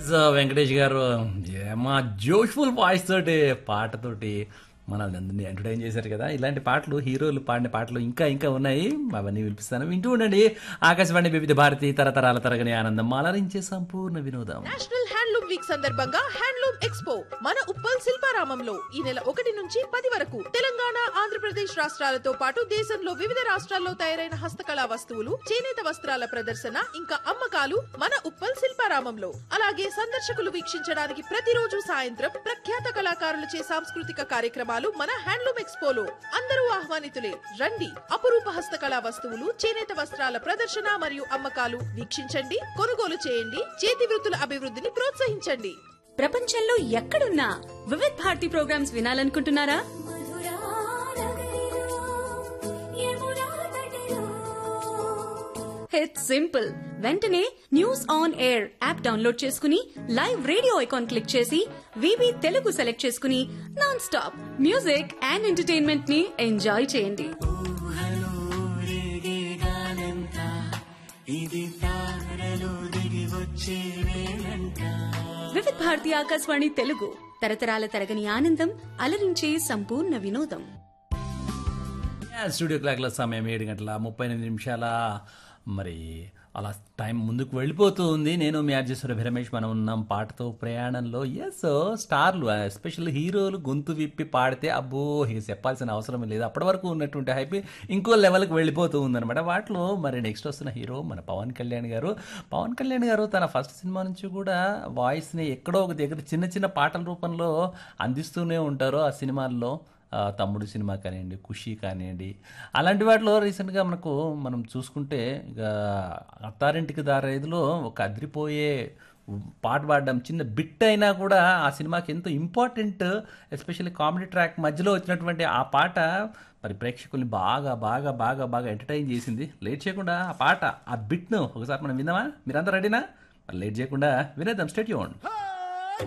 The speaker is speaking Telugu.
ఎస్ వెంకటేష్ గారు మా జోష్ఫుల్ వాయిస్ తోటి పాటతోటి మనల్ని అందరినీ ఎంటర్టైన్ చేశారు కదా ఇలాంటి పాటలు హీరోలు పాడిన పాటలు ఇంకా ఇంకా ఉన్నాయి అవన్నీ వినిపిస్తాను వింటూ ఉండండి ఆకాశవాణి వివిధ భారతి తరతరాల తరగని ఆనందం అలరించే సంపూర్ణ వినోదం నేషనల్ హ్యాండ్లూమ్ వీక్ సందర్భంగా హ్యాండ్లూమ్ ఎక్స్పో మన ఉప్పల్ శిల్పారామంలో ఈ నెల ఒకటి నుంచి పది వరకు తెలంగాణ ఆంధ్రప్రదేశ్ రాష్ట్రాలతో పాటు దేశంలో వివిధ రాష్ట్రాల్లో తయారైన హస్తకళా వస్తువులు చేనేత వస్త్రాల ప్రదర్శన ఇంకా అమ్మకాలు మన ఉప్పల్ శిల్పారామంలో అలాగే సందర్శకులు వీక్షించడానికి ప్రతిరోజు సాయంత్రం ప్రఖ్యాత కళాకారులచే సాంస్కృతిక కార్యక్రమాలు మన హ్యాండ్లూమ్ ఎక్స్పోలో అందరూ ఆహ్వానితులే రండి అపురూప హస్తకళా వస్తువులు చేనేత వస్త్రాల ప్రదర్శన మరియు అమ్మకాలు వీక్షించండి కొనుగోలు చేయండి చేతి వృత్తుల అభివృద్ధిని ప్రోత్సహించండి ప్రపంచంలో ఎక్కడున్నా వివిధ్ భారతి ప్రోగ్రామ్స్ వినాలనుకుంటున్నారా ఇట్స్ సింపుల్ వెంటనే news on air app download చేసుకుని లైవ్ రేడియో ఐకాన్ క్లిక్ చేసి వివి తెలుగు సెలెక్ట్ చేసుకుని non stop music and entertainment ని ఎంజాయ్ చేయండి వివిధ్ భారతి ఆకాశవాణి తెలుగు తరతరాల తరగని ఆనందం అలరించే సంపూర్ణ వినోదం స్టూడియో క్లాక్ల సమయం ఏడు గంటల ముప్పై ఎనిమిది నిమిషాల మరి అలా టైం ముందుకు వెళ్ళిపోతూ ఉంది నేను మీ అర్జేశ్వర రమేష్ మనం ఉన్నాం పాటతో ప్రయాణంలో ఎస్ స్టార్లు ఎస్పెషల్ హీరోలు గొంతు విప్పి పాడితే అబ్బో ఇక చెప్పాల్సిన అవసరం లేదు అప్పటి వరకు ఉన్నటువంటి హైప్ ఇంకో లెవెల్కి వెళ్ళిపోతూ ఉందన్నమాట వాటిలో మరి నెక్స్ట్ వస్తున్న హీరో మన పవన్ కళ్యాణ్ గారు పవన్ కళ్యాణ్ గారు తన ఫస్ట్ సినిమా నుంచి కూడా వాయిస్ని ఎక్కడో ఒక దగ్గర చిన్న చిన్న పాటల రూపంలో అందిస్తూనే ఉంటారు ఆ సినిమాల్లో ఆ, తమ్ముడు సినిమా కానివ్వండి ఖుషి కానివ్వండి అలాంటి వాటిలో రీసెంట్గా మనకు మనం చూసుకుంటే ఇక అత్తారింటికి దారేదిలో ఒక అదిరిపోయే పాట పాడడం చిన్న బిట్ అయినా కూడా ఆ సినిమాకి ఎంతో ఇంపార్టెంట్ ఎస్పెషల్లీ కామెడీ ట్రాక్ మధ్యలో వచ్చినటువంటి ఆ పాట మరి ప్రేక్షకుల్ని బాగా బాగా బాగా బాగా ఎంటర్టైన్ చేసింది లేట్ చేయకుండా ఆ పాట ఆ బిట్ను ఒకసారి మనం విందామా మీరంతా రెడీనా మరి లేట్ చేయకుండా వినేద్దాం స్టేట్ యూన్